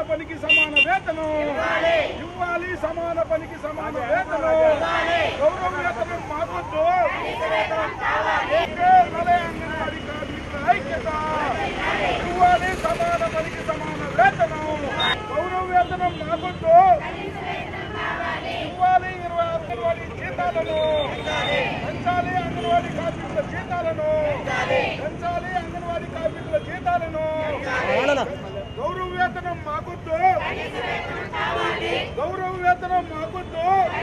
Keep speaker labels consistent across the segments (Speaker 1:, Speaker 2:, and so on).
Speaker 1: పనికి సమాన వేతనం ఇవ్వాలి సమాన పనికి సమాన వేతనం గౌరవ వేతనం మాకొద్దు ఒకే నెల అంగన్వాడీ కార్మికుల ఐక్యత ఇవ్వాలి సమాన పనికి సమాన వేతనం గౌరవ వేతనం మాకొద్దు ఇవ్వాలి ఇరవై ఆరు అంగన్వాడీ జీతాలను పెంచాలి అంగన్వాడీ కార్మికుల జీతాలను పెంచాలి అంగన్వాడీ కార్మికుల జీతాలను గౌరవ వేతనం మాకొద్దు గౌరవ వేతనం మాకొద్దు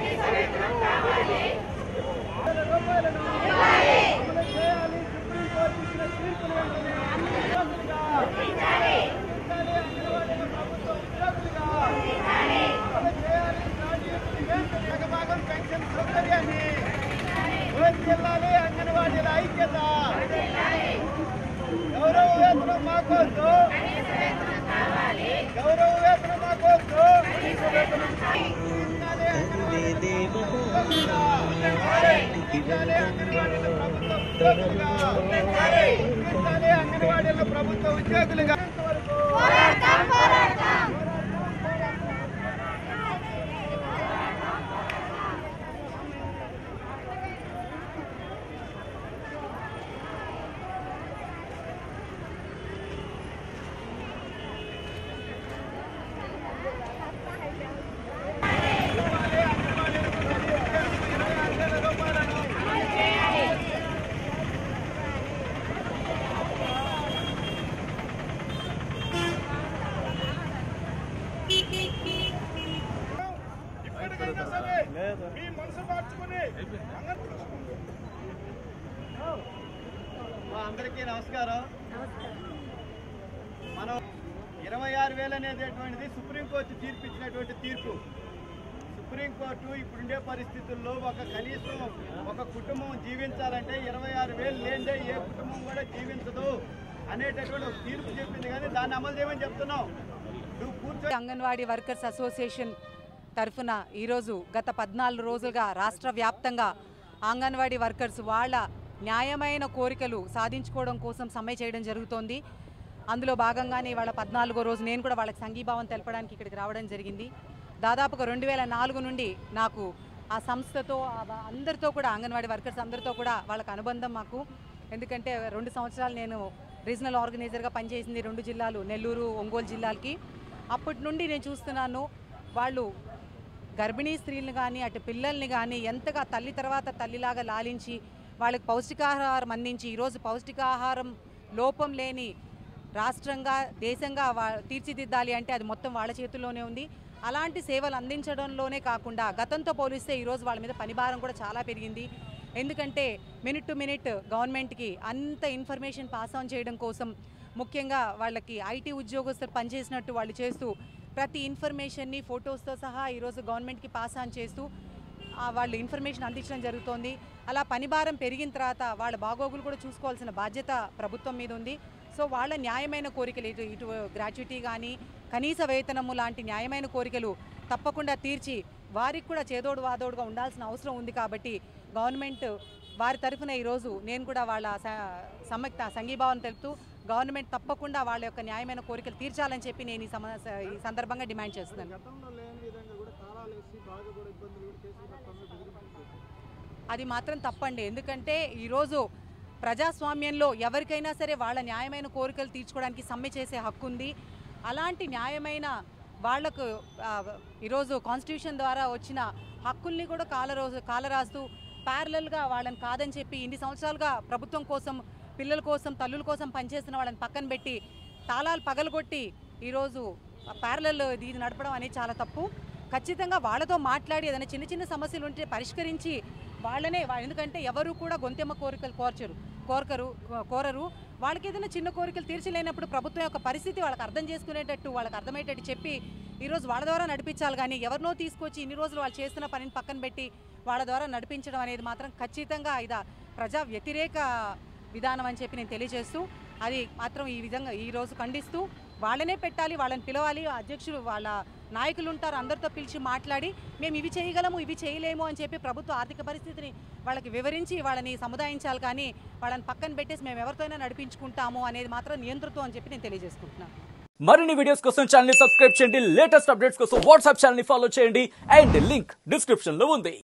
Speaker 1: వేల రూపాయలను అమలు చేయాలి సుప్రీంకోర్టు ఇచ్చిన తీర్పును వెంటనే ఉద్యోగులుగా. పెంచాలి అంగన్వాడీల ప్రభుత్వ ఉద్యోగులుగా. అమలు చేయాలి గ్రాడ్యుయేట్లకు వెంటనే సగభాగం పెన్షన్ సౌకర్యాన్ని వర్ధిల్లాలి అంగన్వాడీల ఐక్యత గౌరవ వేతనం మాకొద్దు గౌరవ వేతనం మాకొద్దు పెంచాలి అంగన్వాడీల ప్రభుత్వ ఉద్యోగులుగా. పెంచాలి అంగన్వాడీల ప్రభుత్వ ఉద్యోగులుగా. పెంచాలి అంగన్వాడీల ప్రభుత్వ ఉద్యోగులుగా ఇంతవరకు ఇప్పటికైనా సరే మీ మనసు మార్చుకుని అంగన్
Speaker 2: మా అందరికీ నమస్కారం మనం ఇరవై ఆరు వేలు అనేటటువంటిది సుప్రీంకోర్టు తీర్పు ఇచ్చినటువంటి తీర్పు సుప్రీంకోర్టు ఇప్పుడుండే పరిస్థితుల్లో ఒక కనీసం ఒక కుటుంబం జీవించాలంటే ఇరవై ఆరు వేలు లేనిదే ఏ కుటుంబం కూడా జీవించదు అనేటటువంటి ఒక తీర్పు చెప్పింది కానీ దాన్ని అమలు చేయమని చెప్తున్నాం నువ్వు కూర్చో
Speaker 3: అంగన్వాడీ వర్కర్స్ అసోసియేషన్ తరఫున ఈరోజు గత పద్నాలుగు రోజులుగా రాష్ట్ర వ్యాప్తంగా అంగన్వాడీ వర్కర్స్ వాళ్ళ న్యాయమైన కోరికలు సాధించుకోవడం కోసం సమ్మె చేయడం జరుగుతోంది అందులో భాగంగానే వాళ్ళ పద్నాలుగో రోజు నేను కూడా వాళ్ళకి సంఘీభావం తెలపడానికి ఇక్కడికి రావడం జరిగింది దాదాపుగా రెండు వేల నాలుగు నుండి నాకు ఆ సంస్థతో ఆ వా- అందరితో కూడా అంగన్వాడీ వర్కర్స్ అందరితో కూడా వాళ్ళకి అనుబంధం మాకు ఎందుకంటే రెండు సంవత్సరాలు నేను రీజనల్ ఆర్గనైజర్గా పనిచేసింది రెండు జిల్లాలు నెల్లూరు ఒంగోలు జిల్లాలకి అప్పటి నుండి నేను చూస్తున్నాను వాళ్ళు గర్భిణీ స్త్రీలను కానీ అటు పిల్లల్ని కానీ ఎంతగా తల్లి తర్వాత తల్లిలాగా లాలించి వాళ్ళకి పౌష్టికాహారం అందించి ఈరోజు పౌష్టికాహారం లోపం లేని రాష్ట్రంగా దేశంగా వా తీర్చిదిద్దాలి అంటే అది మొత్తం వాళ్ళ చేతుల్లోనే ఉంది అలాంటి సేవలు అందించడంలోనే కాకుండా గతంతో పోలిస్తే ఈరోజు వాళ్ళ మీద పనిభారం కూడా చాలా పెరిగింది ఎందుకంటే మినిట్ టు మినిట్ గవర్నమెంట్కి అంత ఇన్ఫర్మేషన్ పాస్ ఆన్ చేయడం కోసం ముఖ్యంగా వాళ్ళకి ఐటీ ఉద్యోగస్తులు పనిచేసినట్టు వాళ్ళు చేస్తూ ప్రతి ఇన్ఫర్మేషన్ని ఫొటోస్తో సహా ఈరోజు గవర్నమెంట్కి పాస్ ఆన్ చేస్తూ ఆ, వాళ్ళు ఇన్ఫర్మేషన్ అందించడం జరుగుతోంది అలా పనిభారం పెరిగిన తర్వాత వాళ్ళ బాగోగులు కూడా చూసుకోవాల్సిన బాధ్యత ప్రభుత్వం మీద ఉంది సో వాళ్ళ న్యాయమైన కోరికలు ఇటు ఇటు గ్రాట్యుటీ కానీ కనీస వేతనము లాంటి న్యాయమైన కోరికలు తప్పకుండా తీర్చి వారికి కూడా చేదోడు వాదోడుగా ఉండాల్సిన అవసరం ఉంది కాబట్టి గవర్నమెంట్ వారి తరఫున ఈరోజు నేను కూడా వాళ్ళ స- సమ్మె సంఘీభావం తెలుపుతూ గవర్నమెంట్ తప్పకుండా వాళ్ళ యొక్క న్యాయమైన కోరికలు తీర్చాలని చెప్పి నేను ఈ సమ ఈ సందర్భంగా డిమాండ్ చేస్తున్నాను
Speaker 2: గతంలో లేని విధంగా కూడా తాళాలు వేసి బాగా కూడా ఇబ్బందులు కూడా కేసులు కట్టడంలో బెదిరింపులు చేశారు.
Speaker 3: అది మాత్రం తప్పండి ఎందుకంటే ఈరోజు ప్రజాస్వామ్యంలో ఎవరికైనా సరే వాళ్ళ న్యాయమైన కోరికలు తీర్చుకోవడానికి సమ్మె చేసే హక్కు ఉంది అలాంటి న్యాయమైన వాళ్లకు ఆ, ఈరోజు కాన్స్టిట్యూషన్ ద్వారా వచ్చిన హక్కుల్ని కూడా కాలరోజు కాలరాస్తూ ప్యారలల్గా వాళ్ళని కాదని చెప్పి ఇన్ని సంవత్సరాలుగా ప్రభుత్వం కోసం పిల్లల కోసం తల్లుల కోసం పనిచేస్తున్న వాళ్ళని పక్కన పెట్టి తాళాలు పగలగొట్టి ఈరోజు ప్యారలల్ ఇది నడపడం అనేది చాలా తప్పు ఖచ్చితంగా వాళ్ళతో మాట్లాడి ఏదైనా చిన్న చిన్న సమస్యలు ఉంటే పరిష్కరించి వాళ్ళనే వా- ఎందుకంటే ఎవరు కూడా గొంతెమ్మ కోరికలు కోర్చరు కోరకరు కో- కోరరు వాళ్ళకి ఏదైనా చిన్న కోరికలు తీర్చలేనప్పుడు ప్రభుత్వం యొక్క పరిస్థితి వాళ్ళకి అర్థం చేసుకునేటట్టు వాళ్ళకి అర్థమయ్యేటట్టు చెప్పి ఈరోజు వాళ్ళ ద్వారా నడిపించాలి కానీ ఎవరినో తీసుకొచ్చి ఇన్ని రోజులు వాళ్ళు చేస్తున్న పనిని పక్కన పెట్టి వాళ్ళ ద్వారా నడిపించడం అనేది మాత్రం ఖచ్చితంగా ఇది ప్రజా వ్యతిరేక విధానం అని చెప్పి నేను తెలియజేస్తూ అది మాత్రం ఈ విధంగా ఈ రోజు ఖండిస్తూ వాళ్ళనే పెట్టాలి వాళ్ళని పిలవాలి అధ్యక్షులు వాళ్ళ నాయకులు ఉంటారు అందరితో పిలిచి మాట్లాడి మేము ఇవి చేయగలము ఇవి చేయలేము అని చెప్పి ప్రభుత్వ ఆర్థిక పరిస్థితిని వాళ్ళకి వివరించి వాళ్ళని సముదాయించాలి కానీ వాళ్ళని పక్కన పెట్టేసి మేము ఎవరితోనైనా నడిపించుకుంటాము అనేది మాత్రం నియంతృత్వం అని చెప్పి నేను తెలియజేసుకుంటున్నాను
Speaker 4: మరిన్ని వీడియోస్ కోసం ఛానల్ సబ్స్క్రైబ్ చేయండి లేటెస్ట్ అప్డేట్స్ కోసం వాట్సాప్ ఛానల్ ఫాలో చేయండి అండ్ లింక్ డిస్క్రిప్షన్ లో ఉంది